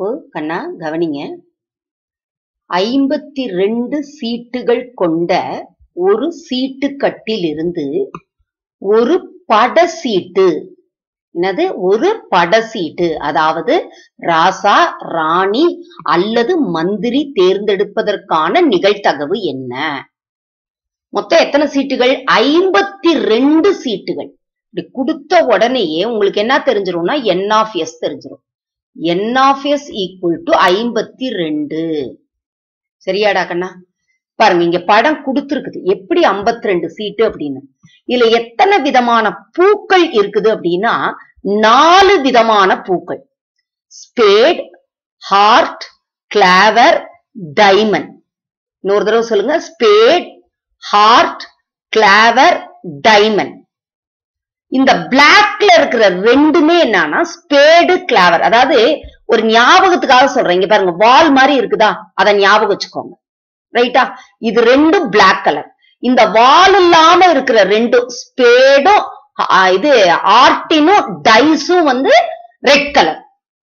இப்போ கண்ணா கவனிங்க ஐம்பத்தி ரெண்டு சீட்டுகள் கொண்ட ஒரு சீட்டு கட்டிலிருந்து ஒரு பட சீட்டு என்னது ஒரு பட சீட்டு அதாவது ராசா ராணி அல்லது மந்திரி தேர்ந்தெடுப்பதற்கான நிகழ்தகவு என்ன மொத்தம் எத்தனை சீட்டுகள் ஐம்பத்தி ரெண்டு சீட்டுகள் இப்படி கொடுத்த உடனேயே உங்களுக்கு என்ன தெரிஞ்சிரும்னா என் ஆஃப் எஸ் தெரிஞ்சிரும் N of S equal to ஐம்பத்தி ரெண்டு சரியாடா கண்ணா பாருங்க இங்க படம் கொடுத்துருக்குது எப்படி 52 ரெண்டு சீட்டு அப்படின்னு இதுல எத்தனை விதமான பூக்கள் இருக்குது அப்படின்னா நாலு விதமான பூக்கள் ஸ்பேட் ஹார்ட் கிளாவர் டைமண்ட் இன்னொரு தடவை சொல்லுங்க ஸ்பேட் ஹார்ட் கிளாவர் டைமண்ட் இந்த பிளாக்ல இருக்கிற ரெண்டுமே என்னன்னா ஸ்பேடு கிளாவர் அதாவது ஒரு ஞாபகத்துக்காக சொல்றேன் இங்க பாருங்க வால் மாதிரி இருக்குதா அதை ஞாபகம் வச்சுக்கோங்க ரைட்டா இது ரெண்டும் பிளாக் கலர் இந்த வால் இல்லாம இருக்கிற ரெண்டும் ஸ்பேடும் இது ஆர்டினும் டைஸும் வந்து ரெட் கலர்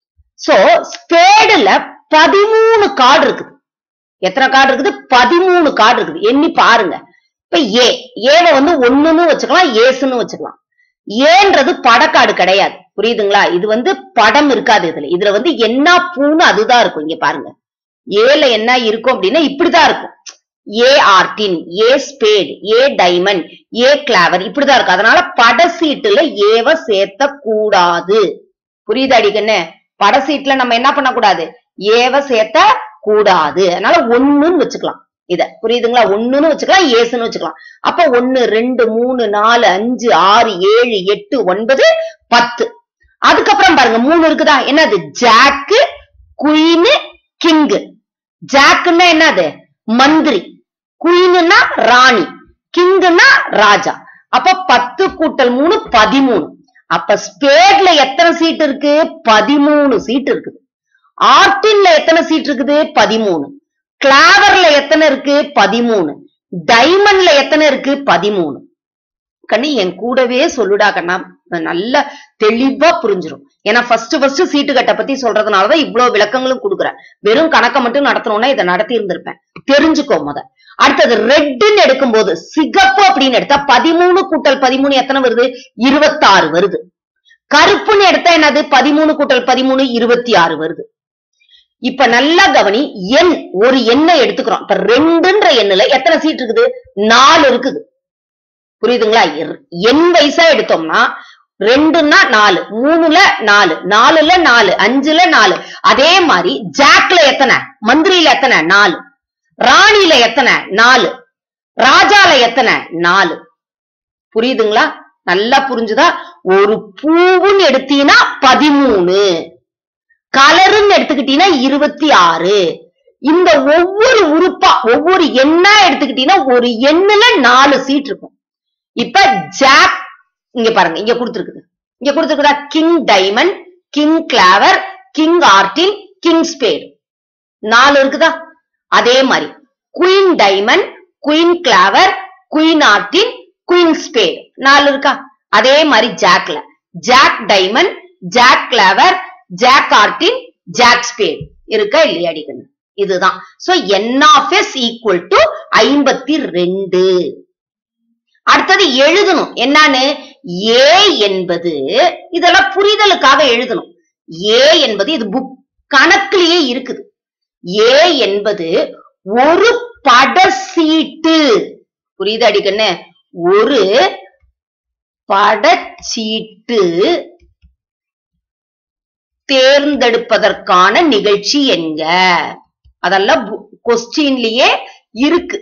சோ ஸ்பேடுல பதிமூணு கார்டு இருக்குது எத்தனை கார்டு இருக்குது பதிமூணு கார்டு இருக்குது எண்ணி பாருங்க இப்ப ஏ ஏவை வந்து ஒண்ணுன்னு வச்சுக்கலாம் ஏசுன்னு வச்சுக்கலாம் ஏன்றது படக்காடு கிடையாது புரியுதுங்களா இது வந்து படம் இருக்காது இதுல இதுல வந்து என்ன பூன்னு அதுதான் இருக்கும் இங்க பாருங்க ஏல என்ன இருக்கும் அப்படின்னா இப்படிதான் இருக்கும் ஏ ஆர்டின் ஏ ஸ்பேட் ஏ டைமண்ட் ஏ கிளாவர் இப்படிதான் இருக்கும் அதனால பட சீட்டுல ஏவ சேர்த்த கூடாது புரியுது அடிக்கண்ணு பட சீட்ல நம்ம என்ன பண்ணக்கூடாது ஏவ சேர்த்த கூடாது அதனால ஒண்ணுன்னு வச்சுக்கலாம் இத புரியுதுங்களா ஒண்ணுன்னு வச்சுக்கலாம் ஏசுன்னு வச்சுக்கலாம் அப்ப ஒண்ணு ரெண்டு மூணு நாலு அஞ்சு ஆறு ஏழு எட்டு ஒன்பது பத்து அதுக்கப்புறம் பாருங்க மூணு இருக்குதா என்னது ஜாக்கு குயின் கிங்கு ஜாக்குன்னா என்னது மந்திரி குயின்னா ராணி கிங்குன்னா ராஜா அப்ப பத்து கூட்டல் மூணு பதிமூணு அப்ப ஸ்பேட்ல எத்தனை சீட் இருக்கு பதிமூணு சீட் இருக்குது ஆர்டின்ல எத்தனை சீட் இருக்குது பதிமூணு கிளாவர்ல எத்தனை இருக்கு பதிமூணு டைமண்ட்ல எத்தனை இருக்கு பதிமூணு கண்ணு என் கூடவே சொல்லுடா கண்ணா நல்ல தெளிவா புரிஞ்சிரும் ஏன்னா ஃபர்ஸ்ட் ஃபர்ஸ்ட் சீட்டு கட்ட பத்தி சொல்றதுனாலதான் இவ்வளவு விளக்கங்களும் கொடுக்குறேன் வெறும் கணக்கை மட்டும் நடத்தணும்னா இதை நடத்தி இருந்திருப்பேன் தெரிஞ்சுக்கோ முத அடுத்தது ரெட்டுன்னு எடுக்கும்போது சிகப்பு அப்படின்னு எடுத்தா பதிமூணு கூட்டல் பதிமூணு எத்தனை வருது இருபத்தாறு வருது கருப்புன்னு எடுத்தா என்னது பதிமூணு கூட்டல் பதிமூணு இருபத்தி ஆறு வருது இப்ப நல்லா கவனி எண் ஒரு எண்ணை எடுத்துக்கிறோம் இப்ப ரெண்டுன்ற எண்ணுல எத்தனை சீட் இருக்குது நாலு இருக்குது புரியுதுங்களா எண் வயசா எடுத்தோம்னா ரெண்டுன்னா நாலு மூணுல நாலு நாலுல நாலு அஞ்சுல நாலு அதே மாதிரி ஜாக்ல எத்தனை மந்திரியில எத்தனை நாலு ராணியில எத்தனை நாலு ராஜால எத்தனை நாலு புரியுதுங்களா நல்லா புரிஞ்சுதா ஒரு பூவுன்னு எடுத்தீங்கன்னா பதிமூணு கலருன்னு எடுத்துக்கிட்டீங்கன்னா இருபத்தி ஆறு இந்த ஒவ்வொரு உறுப்பா ஒவ்வொரு எண்ணா எடுத்துக்கிட்டீங்கன்னா ஒரு எண்ணுல நாலு சீட் இருக்கும் இப்ப ஜாக் இங்க பாருங்க இங்க கொடுத்துருக்குது இங்க கொடுத்துருக்குதா king diamond king clover king ஆர்டின் கிங் ஸ்பேட் நாலு இருக்குதா அதே மாதிரி queen diamond queen clover queen ஆர்டின் குயின் ஸ்பேட் நாலு இருக்கா அதே மாதிரி ஜாக்ல jack diamond jack clover jack ஆர்டின் ஜாக் ஸ்பேட் இருக்கா இல்லையா அடிக்கணும் இதுதான் so N of S equal to ஐம்பத்தி ரெண்டு அடுத்தது எழுதணும் என்னன்னு ஏ என்பது இதெல்லாம் புரிதலுக்காக எழுதணும் ஏ என்பது இது புக் கணக்கிலேயே இருக்குது ஏ என்பது ஒரு படசீட்டு புரியுது அடிக்கண்ணு ஒரு படச்சீட்டு தேர்ந்தெடுப்பதற்கான நிகழ்ச்சி என்க அதெல்லாம் கொஸ்டின்லயே இருக்கு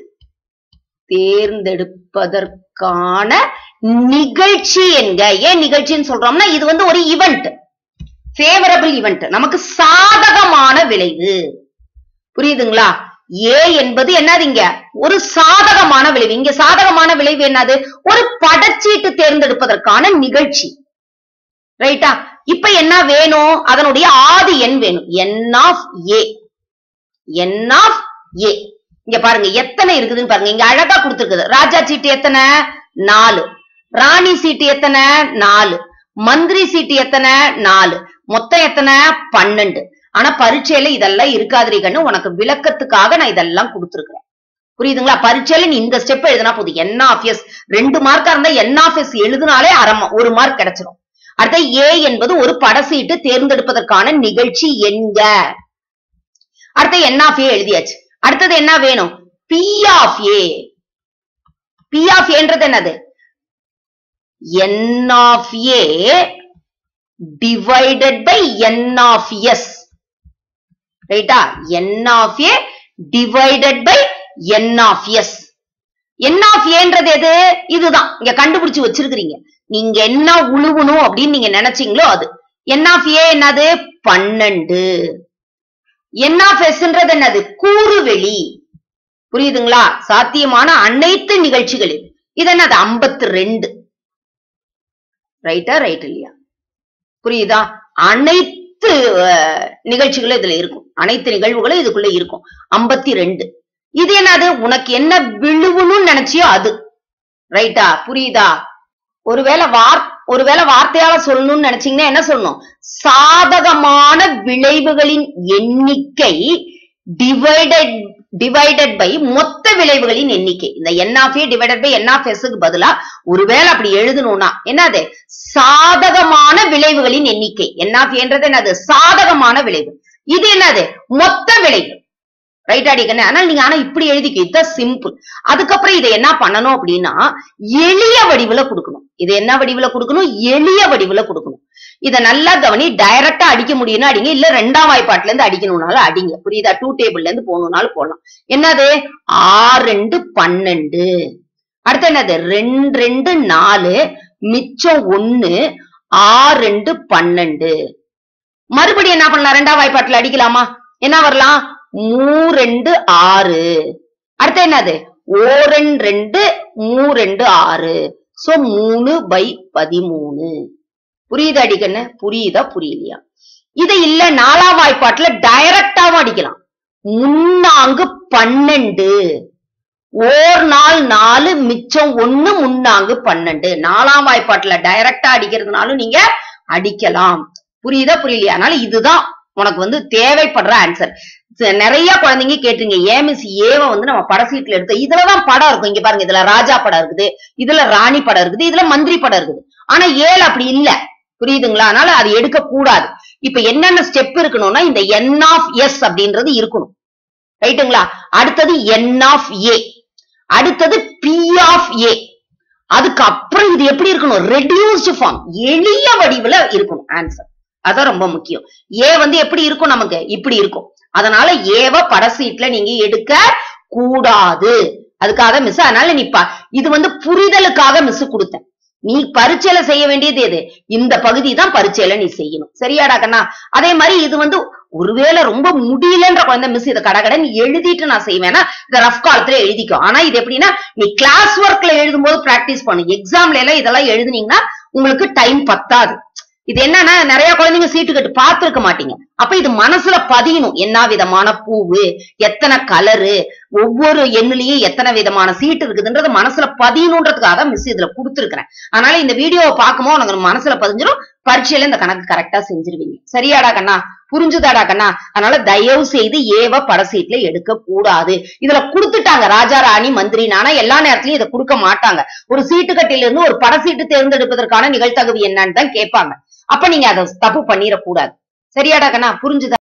தேர்ந்தெடுப்பதற்கான நிகழ்ச்சி என்க ஏன் நிகழ்ச்சின்னு சொல்றோம்னா இது வந்து ஒரு ஈவெண்ட் ஃபேவரபிள் ஈவெண்ட் நமக்கு சாதகமான விளைவு புரியுதுங்களா ஏ என்பது என்னது இங்க ஒரு சாதகமான விளைவு இங்க சாதகமான விளைவு என்னது ஒரு படச்சீட்டு தேர்ந்தெடுப்பதற்கான நிகழ்ச்சி ரைட்டா இப்ப என்ன வேணும் அதனுடைய ஆதி எண் வேணும் என் ஆஃப் ஏ என் ஆஃப் ஏ இங்க பாருங்க எத்தனை இருக்குதுன்னு பாருங்க இங்க அழகா கொடுத்துருக்குது ராஜா சீட்டு எத்தனை நாலு ராணி சீட்டு எத்தனை நாலு மந்திரி சீட்டு எத்தனை நாலு மொத்தம் எத்தனை பன்னெண்டு ஆனா பரீட்சையில இதெல்லாம் இருக்காதுரி கண்ணு உனக்கு விளக்கத்துக்காக நான் இதெல்லாம் கொடுத்துருக்கேன் புரியுதுங்களா பரீட்சையில நீ இந்த ஸ்டெப் எழுதினா போதும் என் ஆஃப் எஸ் ரெண்டு மார்க்கா இருந்தா என் ஆஃப் எஸ் எழுதினாலே அரை மா- ஒரு மார்க் கிடைச்சிடும் அடுத்த ஏ என்பது ஒரு படசீட்டு தேர்ந்தெடுப்பதற்கான நிகழ்ச்சி என்க அடுத்த என் ஆஃப் ஏ எழுதியாச்சு அடுத்தது என்ன வேணும் P of A P of ஏன்றது என்னது N of A divided by N of S ரைட்டா N of A divided by N of S N of ஏன்றது எது இதுதான் இங்க கண்டுபிடிச்சு வச்சிருக்கிறீங்க நீங்க என்ன உழுவணும் அப்படின்னு நீங்க நினைச்சீங்களோ அது என் ஆஃப் ஏ என்னது பன்னெண்டு என் ஆஃப் எஸ்ன்றது என்னது கூறுவெளி புரியுதுங்களா சாத்தியமான அனைத்து நிகழ்ச்சிகள் இது இது என்னது ஐம்பத்தி ரெண்டு ரைட்டா ரைட் இல்லையா புரியுதா அனைத்து அஹ், நிகழ்ச்சிகளும் இதுல இருக்கும் அனைத்து நிகழ்வுகளும் இதுக்குள்ள இருக்கும் ஐம்பத்தி ரெண்டு இது என்னது உனக்கு என்ன விழுவணும்னு நினைச்சியோ அது ரைட்டா புரியுதா ஒருவேளை வார் ஒருவேளை வார்த்தையால சொல்லணும்னு நினைச்சீங்கன்னா என்ன சொல்லணும் சாதகமான விளைவுகளின் எண்ணிக்கை டிவைடட் டிவைடட் பை மொத்த விளைவுகளின் எண்ணிக்கை இந்த N of A divided by N of எஸ்க்கு பதிலா ஒருவேளை அப்படி எழுதணும்னா என்னது சாதகமான விளைவுகளின் எண்ணிக்கை என் ஆஃப் ஏன்றது என்னது சாதகமான விளைவு இது என்னது மொத்த விளைவு ரைட் அடிக்கணும் ஆனால் நீங்க ஆனா இப்படி எழுதிக்க இதுதான் சிம்பிள் அதுக்கப்புறம் இதை என்ன பண்ணணும் அப்படின்னா எளிய வடிவுல கொடுக்கணும் இது என்ன வடிவுல கொடுக்கணும் எளிய வடிவுல கொடுக்கணும் இத நல்லா கவனி டைரக்டா அடிக்க முடியும்னா அடிங்க இல்ல ரெண்டாம் வாய்ப்பாட்டுல இருந்து அடிக்கணும்னாலும் அடிங்க புரியுதா டூ டேபிள்ல இருந்து போகணும்னாலும் போடலாம் என்னது ஆறு ரெண்டு பன்னெண்டு அடுத்து என்னது ரெண்டு ரெண்டு நாலு மிச்சம் ஒண்ணு ஆறு ரெண்டு பன்னெண்டு மறுபடியும் என்ன பண்ணலாம் ரெண்டாம் வாய்ப்பாட்டுல அடிக்கலாமா என்ன வரலாம் மூ ரெண்டு ஆறு அடுத்து என்னது ஓ ரெண்டு ரெண்டு மூ ரெண்டு ஆறு சோ மூணு பை பதிமூணு புரியுதா அடிக்கண்ணு புரியுதா புரியலையா இது இல்ல நாலாம் வாய்ப்பாட்டுல டைரக்டாவும் அடிக்கலாம் முன்னாங்கு பன்னெண்டு ஓர் நாள் நாலு மிச்சம் ஒண்ணு முன்னாங்கு பன்னெண்டு நாலாம் வாய்ப்பாட்டுல டைரக்டா அடிக்கிறதுனாலும் நீங்க அடிக்கலாம் புரியுதா புரியலையா அதனால இதுதான் உனக்கு வந்து தேவைப்படுற ஆன்சர் நிறைய குழந்தைங்க கேட்டுங்க ஏன் மிஸ் ஏவை வந்து நம்ம படசீட்ல எடுத்து இதுலதான் படம் இருக்கும் இங்க பாருங்க இதுல ராஜா படம் இருக்குது இதுல ராணி படம் இருக்குது இதுல மந்திரி படம் இருக்குது ஆனா ஏழு அப்படி இல்ல புரியுதுங்களா அதனால அது எடுக்க கூடாது இப்ப என்னென்ன ஸ்டெப் இருக்கணும்னா இந்த என் ஆஃப் எஸ் அப்படின்றது இருக்கணும் ரைட்டுங்களா அடுத்தது என் ஆஃப் ஏ அடுத்தது பி ஆஃப் ஏ அதுக்கு அப்புறம் இது எப்படி இருக்கணும் ரெடியூஸ்டு ஃபார்ம் எளிய வடிவுல இருக்கணும் ஆன்சர் அதான் ரொம்ப முக்கியம் ஏ வந்து எப்படி இருக்கும் நமக்கு இப்படி இருக்கும் அதனால ஏவ படசீட்ல நீங்க எடுக்க கூடாது அதுக்காக மிஸ் அதனால நீ ப- இது வந்து புரிதலுக்காக மிஸ் கொடுத்தேன் நீ பரீட்சையில செய்ய வேண்டியது எது இந்த பகுதி தான் பரீட்சையில நீ செய்யணும் சரியாடா கண்ணா அதே மாதிரி இது வந்து ஒருவேளை ரொம்ப முடியலன்ற குழந்தை மிஸ் இதை கடகடன்னு எழுதிட்டு நான் செய்வேன்னா இதை ரஃப் காலத்துல எழுதிக்கோ ஆனா இது எப்படின்னா நீ கிளாஸ் ஒர்க்ல எழுதும்போது பிராக்டிஸ் பண்ணு எக்ஸாம்ல எல்லாம் இதெல்லாம் எழுதுனீங்கன்னா உங்களுக்கு டைம் பத்தாது இது என்னன்னா நிறைய குழந்தைங்க சீட்டு கட்டு பார்த்திருக்க மாட்டீங்க அப்ப இது மனசுல பதியணும் என்ன விதமான பூவு எத்தனை கலரு ஒவ்வொரு எண்ணுலயும் எத்தனை விதமான சீட்டு இருக்குதுன்றது மனசுல பதியணுன்றதுக்காக மிஸ் இதுல கொடுத்துருக்கிறேன் அதனால இந்த வீடியோவை பார்க்கும்போது உனக்கு மனசுல பதிஞ்சிரும் பரீட்சையில இந்த கணக்கு கரெக்டா செஞ்சிருவீங்க சரியாடா கண்ணா புரிஞ்சுதாடா கண்ணா அதனால தயவு செய்து ஏவ படசீட்ல எடுக்க கூடாது இதுல கொடுத்துட்டாங்க ராஜா ராணி மந்திரி ஆனா எல்லா நேரத்திலயும் இதை கொடுக்க மாட்டாங்க ஒரு சீட்டு கட்டில இருந்து ஒரு படசீட்டு தேர்ந்தெடுப்பதற்கான நிகழ்த்தகவு என்னன்னு தான் கேட்பாங்க அப்ப நீங்க அதை தப்பு பண்ணிடக்கூடாது சரியாடா கண்ணா புரிஞ்சுதா